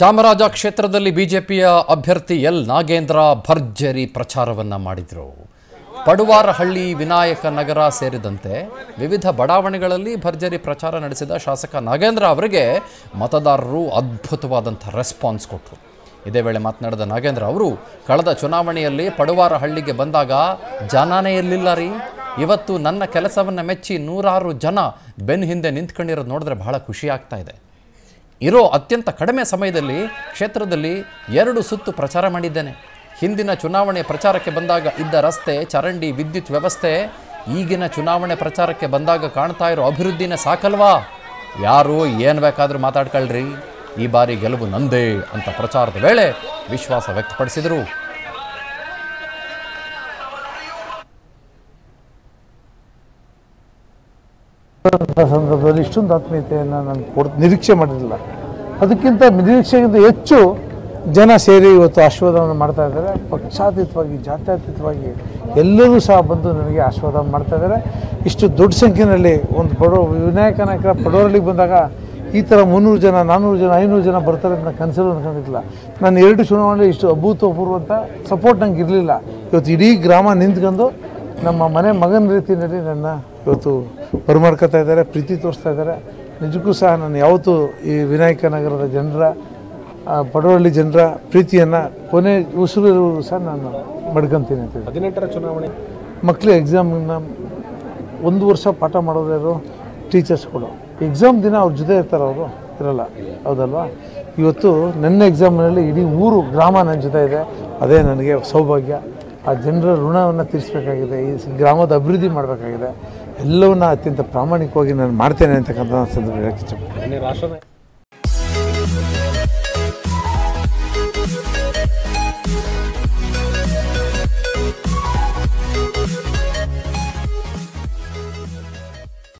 ಚಾಮರಾಜ ಕ್ಷೇತ್ರದಲ್ಲಿ ಬಿಜೆಪಿಯ ಅಭ್ಯರ್ಥಿ ಎಲ್ ನಾಗೇಂದ್ರ ಭರ್ಜರಿ ಪ್ರಚಾರವನ್ನ ಮಾಡಿದರು ಪಡುವಾರಹಳ್ಳಿ ವಿನಾಯಕ ನಗರ ಸೇರಿದಂತೆ ವಿವಿಧ ಬಡಾವಣೆಗಳಲ್ಲಿ ಭರ್ಜರಿ ಪ್ರಚಾರ ನಡೆಸಿದ ಶಾಸಕ ನಾಗೇಂದ್ರ ಅವರಿಗೆ ಮತದಾರರು ಅದ್ಭುತವಾದಂಥ ರೆಸ್ಪಾನ್ಸ್ ಕೊಟ್ಟರು ಇದೇ ವೇಳೆ ಮಾತನಾಡಿದ ನಾಗೇಂದ್ರ ಅವರು ಕಳೆದ ಚುನಾವಣೆಯಲ್ಲಿ ಪಡುವಾರಹಳ್ಳಿಗೆ ಬಂದಾಗ ಜನನೇ ಇರಲಿಲ್ಲ ರೀ ಇವತ್ತು ನನ್ನ ಕೆಲಸವನ್ನು ಮೆಚ್ಚಿ ನೂರಾರು ಜನ ಬೆನ್ನು ಹಿಂದೆ ನಿಂತ್ಕೊಂಡಿರೋದು ನೋಡಿದ್ರೆ ಬಹಳ ಖುಷಿ ಆಗ್ತಾ ಇದೆ ಇರೋ ಅತ್ಯಂತ ಕಡಿಮೆ ಸಮಯದಲ್ಲಿ ಕ್ಷೇತ್ರದಲ್ಲಿ ಎರಡು ಸುತ್ತು ಪ್ರಚಾರ ಮಾಡಿದ್ದೇನೆ ಹಿಂದಿನ ಚುನಾವಣೆ ಪ್ರಚಾರಕ್ಕೆ ಬಂದಾಗ ಇದ್ದ ರಸ್ತೆ ಚರಂಡಿ ವಿದ್ಯುತ್ ವ್ಯವಸ್ಥೆ ಈಗಿನ ಚುನಾವಣೆ ಪ್ರಚಾರಕ್ಕೆ ಬಂದಾಗ ಕಾಣ್ತಾ ಇರೋ ಅಭಿವೃದ್ಧಿನೇ ಸಾಕಲ್ವಾ ಯಾರು ಏನು ಬೇಕಾದರೂ ಮಾತಾಡ್ಕೊಳ್ರಿ ಈ ಬಾರಿ ಗೆಲುವು ನಂದೇ ಅಂತ ಪ್ರಚಾರದ ವೇಳೆ ವಿಶ್ವಾಸ ವ್ಯಕ್ತಪಡಿಸಿದರು ಅಂತ ಸಂದರ್ಭದಲ್ಲಿ ಇಷ್ಟೊಂದು ಆತ್ಮೀಯತೆಯನ್ನು ನಾನು ಕೊಡ್ ನಿರೀಕ್ಷೆ ಮಾಡಿರಲಿಲ್ಲ ಅದಕ್ಕಿಂತ ನಿರೀಕ್ಷೆಗಿಂತ ಹೆಚ್ಚು ಜನ ಸೇರಿ ಇವತ್ತು ಆಶೀರ್ವಾದವನ್ನು ಮಾಡ್ತಾ ಇದ್ದಾರೆ ಪಕ್ಷಾತೀತವಾಗಿ ಜಾತ್ಯತೀತವಾಗಿ ಎಲ್ಲರೂ ಸಹ ಬಂದು ನನಗೆ ಆಶೀರ್ವಾದ ಮಾಡ್ತಾ ಇದ್ದಾರೆ ಇಷ್ಟು ದೊಡ್ಡ ಸಂಖ್ಯೆಯಲ್ಲಿ ಒಂದು ಬಡವ ವಿನಾಯಕ ನಾಯಕರ ಪಡವರಲ್ಲಿಗೆ ಬಂದಾಗ ಈ ಥರ ಮುನ್ನೂರು ಜನ ನಾನ್ನೂರು ಜನ ಐನೂರು ಜನ ಬರ್ತಾರೆ ಅಂತ ನಾನು ಕನಸಲ್ಲೂ ಅನ್ಕೊಂಡಿದ್ದಿಲ್ಲ ನಾನು ಎರಡು ಚುನಾವಣೆ ಇಷ್ಟು ಅಭೂತಪೂರ್ವ ಅಂತ ಸಪೋರ್ಟ್ ನಂಗೆ ಇರಲಿಲ್ಲ ಇವತ್ತು ಇಡೀ ಗ್ರಾಮ ನಿಂತ್ಕೊಂಡು ನಮ್ಮ ಮನೆ ಮಗನ ರೀತಿಯಲ್ಲಿ ನನ್ನ ಇವತ್ತು ಬರಮಾಡ್ಕೊತಾ ಇದ್ದಾರೆ ಪ್ರೀತಿ ತೋರಿಸ್ತಾ ಇದ್ದಾರೆ ನಿಜಕ್ಕೂ ಸಹ ನಾನು ಯಾವತ್ತೂ ಈ ವಿನಾಯಕ ನಗರದ ಜನರ ಆ, ಪಡವಳ್ಳಿ ಜನರ ಪ್ರೀತಿಯನ್ನು ಕೊನೆ ಉಸಿರಿರುವುದು ಸಹ ನಾನು ಮಡ್ಕೊಂತೀನಿ ಅಂತ ಹದಿನೆಂಟರ ಚುನಾವಣೆ ಮಕ್ಕಳು ಎಕ್ಸಾಮನ್ನ ಒಂದು ವರ್ಷ ಪಾಠ ಮಾಡೋದ್ಯಾರು ಟೀಚರ್ಸ್ಗಳು ಎಕ್ಸಾಮ್ ದಿನ ಅವ್ರ ಜೊತೆ ಇರ್ತಾರೆ ಅವರು ಇರಲ್ಲ ಹೌದಲ್ವಾ ಇವತ್ತು ನನ್ನ ಎಕ್ಸಾಮ್ನಲ್ಲಿ ಇಡೀ ಊರು ಗ್ರಾಮ ನನ್ನ ಜೊತೆ ಇದೆ ಅದೇ ನನಗೆ ಸೌಭಾಗ್ಯ ಆ ಜನರ ಋಣವನ್ನು ತೀರಿಸಬೇಕಾಗಿದೆ ಈ ಸ- ಗ್ರಾಮದ ಅಭಿವೃದ್ಧಿ ಮಾಡಬೇಕಾಗಿದೆ ಎಲ್ಲವನ್ನ ಅತ್ಯಂತ ಪ್ರಾಮಾಣಿಕವಾಗಿ ನಾನು ಮಾಡ್ತೇನೆ ಅಂತಕ್ಕಂಥ ಸಂದರ್ಭ ಹೇಳಕ್ಕೆ ಇಷ್ಟಪಡ್ತೀನಿ ನಿನ್ನೆ ರಾಷ್ಟ್ರ